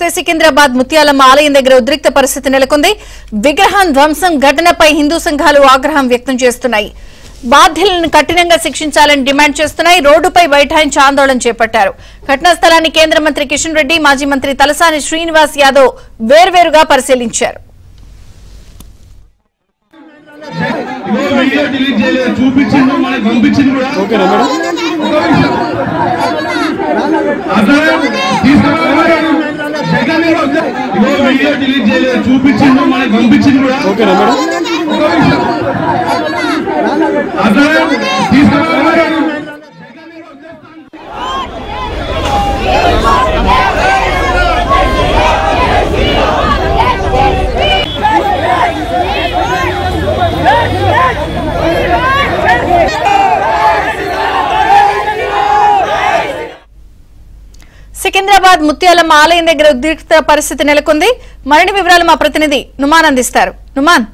చూస్తే సికింద్రాబాద్ ముత్యాలమ్మ ఆలయం దగ్గర ఉద్రిక్త పరిస్థితి నెలకొంది విగ్రహం ధ్వంసం ఘటనపై హిందూ సంఘాలు ఆగ్రహం వ్యక్తం చేస్తున్నాయి బాధ్యులను కఠినంగా శిక్షించాలని డిమాండ్ చేస్తున్నాయి రోడ్డుపై బైఠాయించి ఆందోళన చేపట్టారు ఘటనా స్థలాన్ని కేంద్ర మంత్రి కిషన్ రెడ్డి మాజీ మంత్రి తలసాని శ్రీనివాస్ యాదవ్ వేర్వేరుగా పరిశీలించారు ఇదిగో వీడియో డిలీట్ చేయలేదు చూపించిండు మనకి పంపించింది కూడా ఓకేనా మేడం అట్లనే తీసుకురా సెకండ్ ఇయర్ వద్దు. ఇదిగో వీడియో డిలీట్ చేయలేదు చూపించిండు మనకి పంపించింది కూడా ఓకేనా మేడం అట్లనే తీసుకురా సికింద్రాబాద్ ముత్యాలమ్మ ఆలయం దగ్గర ఉద్రిక్త పరిస్థితి నెలకొంది మరిన్ని వివరాలు మా ప్రతినిధి నుమాన్ అందిస్తారు Numan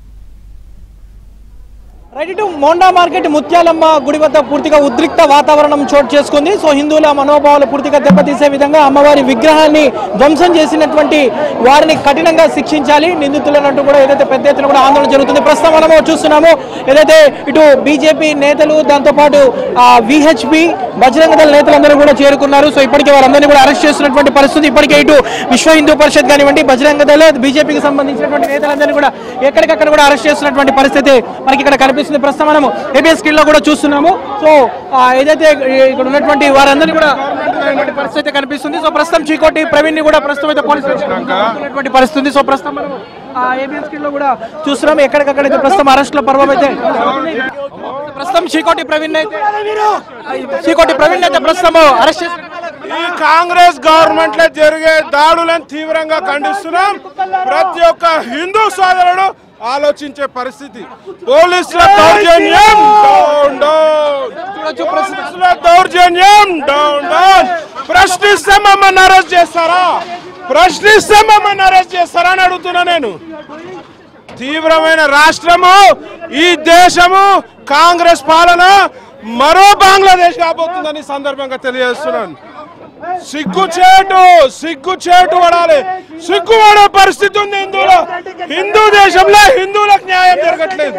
right to Monda market Mutyalamma గుడి వద్ద పూర్తిగా ఉద్రిక్త వాతావరణం చోటు చేసుకుంది సో హిందువుల మనోభావాలు పూర్తిగా దెబ్బతీసే విధంగా అమ్మవారి విగ్రహాన్ని ధ్వంసం చేసినటువంటి వారిని కఠినంగా శిక్షించాలి నిందితులన్నట్టు కూడా ఏదైతే పెద్ద ఎత్తున కూడా ఆందోళన జరుగుతుంది ప్రస్తుతం మనము చూస్తున్నాము ఏదైతే ఇటు బీజేపీ నేతలు దాంతోపాటు విహెచ్పి బజరంగ దళ నేతలందరూ కూడా చేరుకున్నారు సో ఇప్పటికే వారందరినీ కూడా అరెస్ట్ చేస్తున్నటువంటి పరిస్థితి ఇప్పటికే ఇటు విశ్వ హిందూ పరిషత్ కానివ్వండి బజరంగ దళ బీజేపీకి సంబంధించినటువంటి నేతలందరినీ కూడా ఎక్కడికక్కడ కూడా అరెస్ట్ చేస్తున్నటువంటి పరిస్థితి మనకి ఇక్కడ కనిపిస్తుంది ప్రస్తుతం మనము ఏబిఎస్ స్కిల్ లో కూడా చూస్తున్నాము సో ఆ, ఏదైతే ఇక్కడ ఉన్నటువంటి వారందరినీ కూడా ఉన్నటువంటి పరిస్థితి కనిపిస్తుంది సో ప్రస్తుతం చీకోటి ప్రవీణ్ ని కూడా ప్రస్తుతం అయితే పోలీసులు ఉన్నటువంటి పరిస్థితి ఉంది. సో ప్రస్తుతం మనము ఏబిఎస్ స్కిల్ లో కూడా చూస్తున్నాము ఎక్కడికక్కడ అయితే ప్రస్తుతం అరెస్ట్ లో పర్వం అయితే ప్రస్తుతం చీకోటి ప్రవీణ్ అయితే చీకోటి ప్రవీణ్ అయితే ప్రస్తుతం అరెస్ట్ చేసి ఈ కాంగ్రెస్ గవర్నమెంట్ లో జరిగే దాడులను తీవ్రంగా ఖండిస్తున్నాం ప్రతి ఒక్క హిందూ సోదరుడు ఆలోచించే పరిస్థితి పోలీసుల దౌర్జన్యం డౌన్ డౌన్ చూడొచ్చు ప్రస్తుతం పోలీసుల దౌర్జన్యం డౌన్ డౌన్ ప్రశ్నిస్తే మమ్మల్ని అరెస్ట్ చేస్తారా ప్రశ్నిస్తే మమ్మల్ని అరెస్ట్ చేస్తారా అని అడుగుతున్నా నేను తీవ్రమైన రాష్ట్రము ఈ దేశము కాంగ్రెస్ పాలన మరో బంగ్లాదేశ్ కాబోతుందని ఈ సందర్భంగా తెలియజేస్తున్నాను సిగ్గుచేటు సిగ్గుచేటు పడాలి సిగ్గుపడే పరిస్థితి ఉంది హిందువుల హిందూ దేశంలో హిందువులకు న్యాయం జరగట్లేదు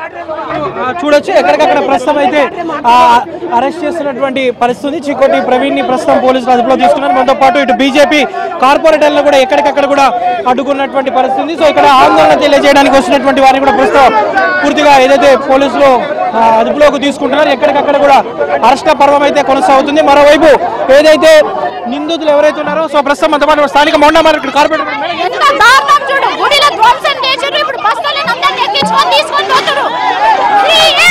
ఆ, చూడొచ్చు ఎక్కడికక్కడ ప్రస్తుతం అయితే ఆ, అరెస్ట్ చేస్తున్నటువంటి పరిస్థితి చికోటి ప్రవీణ్ ని ప్రస్తుతం పోలీసులు అదుపులో తీసుకున్నారు మనతో పాటు ఇటు బీజేపీ కార్పొరేటర్లు కూడా ఎక్కడికక్కడ కూడా అడ్డుకున్నటువంటి పరిస్థితి ఉంది. సో ఇక్కడ ఆందోళన తెలియజేయడానికి వస్తున్నటువంటి వారిని కూడా ప్రస్తుతం పూర్తిగా ఏదైతే పోలీసులు ఆ, అదుపులోకి తీసుకుంటున్నారు ఎక్కడికక్కడ కూడా అరెస్ట్ల పర్వం అయితే కొనసాగుతుంది మరోవైపు ఏదైతే నిందితులు ఎవరైతే ఉన్నారో సో ప్రస్తుతం మనతో పాటు స్థానిక మొండా మార్కెట్ కార్పొరేటర్ మేడం, ఎంత దారుణం చూడు గుడిలో ధ్వంసం చేసారు ఇప్పుడు బస్తాలను అందరినీ ఎక్కించుకొని తీసుకొని పోతారు సీఎం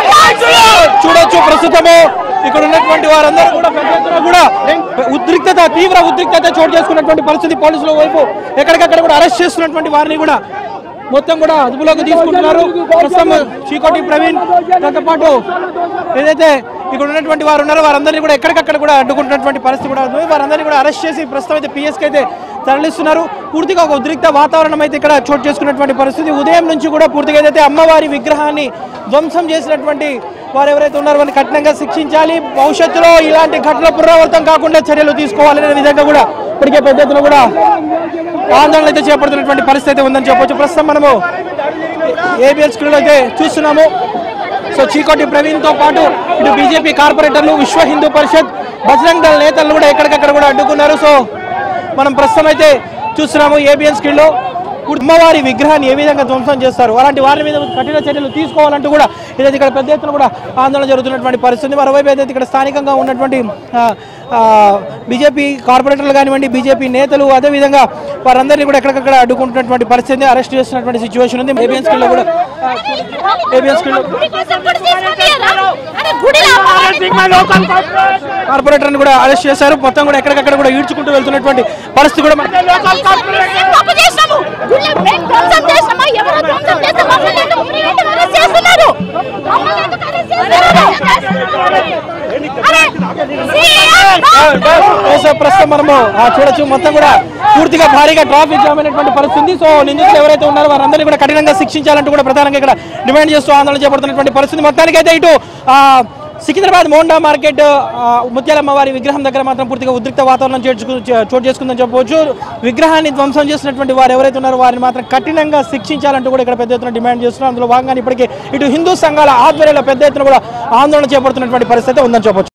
చూడొచ్చు ప్రస్తుతము ఇక్కడ ఉన్నటువంటి వారందరూ కూడా పెద్ద ఎత్తున కూడా ఉద్రిక్తత తీవ్ర ఉద్రిక్తత చోటు చేసుకున్నటువంటి పరిస్థితి పోలీసుల వైపు ఎక్కడికక్కడ కూడా అరెస్ట్ చేస్తున్నటువంటి వారిని కూడా మొత్తం కూడా అదుపులోకి తీసుకుంటున్నారు ప్రస్తుతం చీకోటి ప్రవీణ్ దాంతో పాటు ఏదైతే ఇక్కడ ఉన్నటువంటి వారు ఉన్నారో వారందరినీ కూడా ఎక్కడికక్కడ కూడా అడ్డుకుంటున్నటువంటి పరిస్థితి కూడా ఉంది వారందరినీ కూడా అరెస్ట్ చేసి ప్రస్తుతం అయితే పిఎస్కి అయితే తరలిస్తున్నారు పూర్తిగా ఒక ఉద్రిక్త వాతావరణం అయితే ఇక్కడ చోటు చేసుకున్నటువంటి పరిస్థితి ఉదయం నుంచి కూడా పూర్తిగా ఏదైతే అమ్మవారి విగ్రహాన్ని ధ్వంసం చేసినటువంటి వారు ఎవరైతే ఉన్నారో వారిని కఠినంగా శిక్షించాలి భవిష్యత్తులో ఇలాంటి ఘటనలు పునరావృతం కాకుండా చర్యలు తీసుకోవాలనే విధంగా కూడా ఇప్పటికే పెద్ద ఎత్తున కూడా ఆందోళన అయితే చేపడుతున్నటువంటి పరిస్థితి అయితే ఉందని చెప్పొచ్చు ప్రస్తుతం మనము ఏబిఎల్ స్కూల్లో అయితే చూస్తున్నాము సో చీకోటి ప్రవీణ్ తో పాటు ఇటు బీజేపీ కార్పొరేటర్లు విశ్వ హిందూ పరిషత్ బజరంగ్ దళ నేతలు కూడా ఎక్కడికక్కడ కూడా అడ్డుకున్నారు సో మనం ప్రస్తుతం అయితే చూస్తున్నాము ఏబిఎన్ స్కిల్లో అమ్మవారి విగ్రహాన్ని ఏ విధంగా ధ్వంసం చేస్తారు అలాంటి వారి మీద కఠిన చర్యలు తీసుకోవాలంటూ కూడా ఏదైతే ఇక్కడ పెద్ద ఎత్తున కూడా ఆందోళన జరుగుతున్నటువంటి పరిస్థితి మరోవైపు ఏదైతే ఇక్కడ స్థానికంగా ఉన్నటువంటి ఆ, ఆ, బీజేపీ కార్పొరేటర్లు కానివ్వండి బీజేపీ నేతలు అదేవిధంగా వారందరినీ కూడా ఎక్కడికక్కడ అడ్డుకుంటున్నటువంటి పరిస్థితి అరెస్ట్ చేస్తున్నటువంటి సిచ్యువేషన్ ఉంది ఏబిఎన్ స్కిల్లో కూడా ఏబిఎన్ స్కిల్లో గుడి కోసం కూడా తీసుకొనియరా? అరే గుడిలో అమ్మవారిని కార్పొరేటర్ని కూడా అరెస్ట్ చేశారు మొత్తం కూడా ఎక్కడికక్కడ కూడా ఈడ్చుకుంటూ వెళ్తున్నటువంటి పరిస్థితి కూడా మనకి ఏం తప్పు చేసినాము? గుడిలో మేము ధ్వంసం చేసినామా? ఎవరో ధ్వంసం చేస్తే మమ్మల్ని ఎందుకు ప్రివెంటివ్ అరెస్ట్ చేస్తున్నారు? మమ్మల్ని ఎందుకు అరెస్ట్ చేస్తున్నారు? అరే, సీఎం సో ప్రస్తుతం మనము ఆ, చూడొచ్చు మొత్తం కూడా పూర్తిగా భారీగా ట్రాఫిక్ జామ్ అయినటువంటి పరిస్థితి ఉంది. సో నిందితులు ఎవరైతే ఉన్నారో వారందరినీ కూడా కఠినంగా శిక్షించాలంటూ కూడా ప్రధానంగా ఇక్కడ డిమాండ్ చేస్తూ ఆందోళన చేపడుతున్నటువంటి పరిస్థితి మొత్తానికి అయితే ఇటు ఆ, సికింద్రాబాద్ మోండా మార్కెట్ ఆ, ముత్యాలమ్మ వారి విగ్రహం దగ్గర మాత్రం పూర్తిగా ఉద్రిక్త వాతావరణం చేర్చుకు చోటు చేసుకుందని చెప్పవచ్చు విగ్రహాన్ని ధ్వంసం చేసినటువంటి వారు ఎవరైతే ఉన్నారో వారిని మాత్రం కఠినంగా శిక్షించాలంటూ కూడా ఇక్కడ పెద్ద ఎత్తున డిమాండ్ చేస్తున్నారు అందులో భాగంగా ఇప్పటికే ఇటు హిందూ సంఘాల ఆధ్వర్యంలో పెద్ద ఎత్తున కూడా ఆందోళన చేపడుతున్నటువంటి పరిస్థితి ఉందని చెప్పొచ్చు